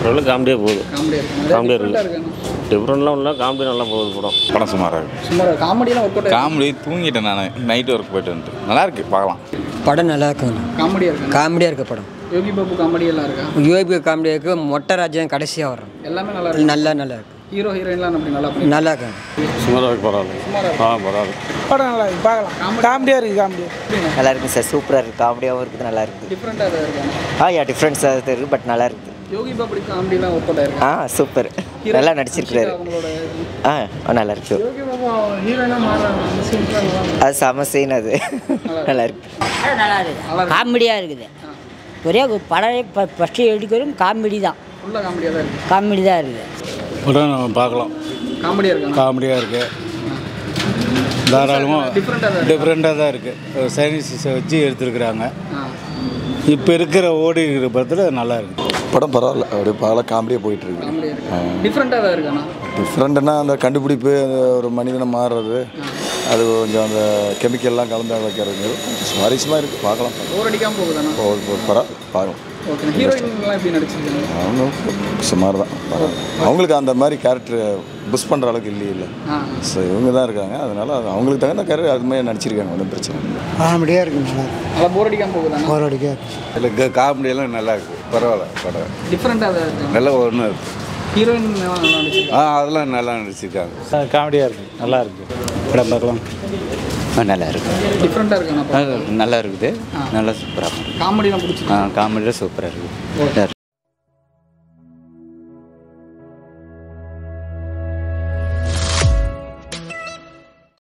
ஓரளவுக்கு காமெடியாக போகுது காமெடியாக இருக்கு காமெடியாக டிஃப்ரெண்ட்டாக இருக்கு இருக்கு டிஃப்ரெண்ட்லாம் இல்லை காமெடி நல்லா போகுது படம் படம் சுமாராக இருக்கு சும்மா காமெடியெலாம் ஒர்க் அவுட் காமெடி தூங்கிட்டேன் நான் நைட் ஒர்க் போயிட்டு வந்துட்டு நல்லா இருக்கு பார்க்கலாம் படம் நல்லா இருக்குங்க காமெடியாக இருக்கு காமெடியாக இருக்க படம் யோகி பாபு காமெடி எல்லாம் இருக்கா யூஏபி காமெடியாக இருக்கு மொட்டை ராஜன் கடைசியாக வர்றோம் எல்லாமே நல்லா இருக்கு நல்லா நல்லா இருக்கு ஹீரோ ஹீரோயின்லாம் அப்படி நல்லா பண்ணி நல்லா இருக்காங்க சுமாராக இருக்கு பரவாயில்ல ஆ பரவாயில்ல படம் நல்லா இருக்கு பார்க்கலாம் காமெடியாக இருக்குது காமெடியாக நல்லா இருக்கு சார் சூப்பராக இருக்குது காமெடியாகவும் இருக்குது நல்லா இருக்குது டிஃப்ரெண்ட்டாக தான் இருக்காங்க ஆ யா டிஃப்ரென்ஸாக இருக்குது பட் நல்லா இருக்குது யோகி பாபு காமெடிலாம் ஒர்க் அவுட் ஆயிருக்கு ஆ சூப்பர் நல்லா நடிச்சிருக்கிறாரு அவங்களோட ஆ நல்லா இருக்கு யோகி பாபு ஹீரோயினாக மாறுறாங்க சீன்ஸ்லாம் அது செம சீன் அது நல்லா இருக்கு நல்லா இருக்குது காமெடியாக இருக்குது ஒரே ஒரு படம் இப்போ ஃபஸ்ட்டு எடுக்கிறோம் காமெடி தான் ஃபுல்லாக காமெடியாக தான் இருக்கு காமெடி தான் இருக்குது படம் நம்ம பார்க்கலாம் காமெடியாக இருக்காங்க காமெடியாக இருக்குது தாராளமாக டிஃப்ரெண்ட்டாக தான் இருக்கு டிஃப்ரெண்ட்டாக தான் இருக்குது சயின்ஸை வச்சு எடுத்துருக்குறாங்க ஆ இப்போ இருக்கிற ஓடி இருக்கிற படத்தில் நல்லா இருக்குது படம் பரவாயில்ல அப்படியே பார்க்கலாம் காமெடியாக போயிட்டு இருக்கு காமெடியாக இருக்கு டிஃப்ரெண்ட்டாக தான் இருக்காண்ணா டிஃப்ரெண்ட்னா அந்த கண்டுபிடிப்பு அந்த ஒரு மனிதனை மாறுறது அது கொஞ்சம் அந்த கெமிக்கல்லாம் கலந்து வைக்கிறது சுவாரஸ்யமாக இருக்குது பார்க்கலாம் போர் அடிக்காமல் போகுதாண்ணா பரவாயில்ல பார்க்கலாம் ஓகே ஹீரோயின்லாம் எப்படி நடிச்சிருக்காங்க அவங்க சுமார் தான் பரவாயில்ல அவங்களுக்கு அந்த மாதிரி கேரக்டர் புஷ் பண்ணுற அளவுக்கு இல்லையே இல்லை ஆ ஸோ இவங்க தான் இருக்காங்க அதனால அது அவங்களுக்கு தகுந்த கேரக்டர் அது மாதிரி நடிச்சிருக்காங்க ஒன்றும் பிரச்சனை இல்லை காமெடியாக இருக்கு நல்லா நல்லா போர் அடிக்காமல் போகுதாண்ணா போராடிக்கா இல்லை காமெடியெல்லாம் நல்லா இருக்கு பரவாயில்ல படம் டிஃப்ரெண்ட்டாக தான் இருக்கு நல்ல ஒன்று இருக்கு ஹீரோயின் நல்லா நடிச்சிருக்காங்க ஆ அதெல்லாம் நல்லா நடிச்சிருக்காங்க காமெடியாக இருக்குது நல்லா இருக்குது படம் பார்க்கலாம் நல்லா இருக்கு டிஃப்ரெண்ட்டாக இருக்காண்ணா நல்லா இருக்குது நல்லா சூப்பராக காமெடிலாம் பிடிச்சிருக்கு காமெடியில் சூப்பராக இருக்குது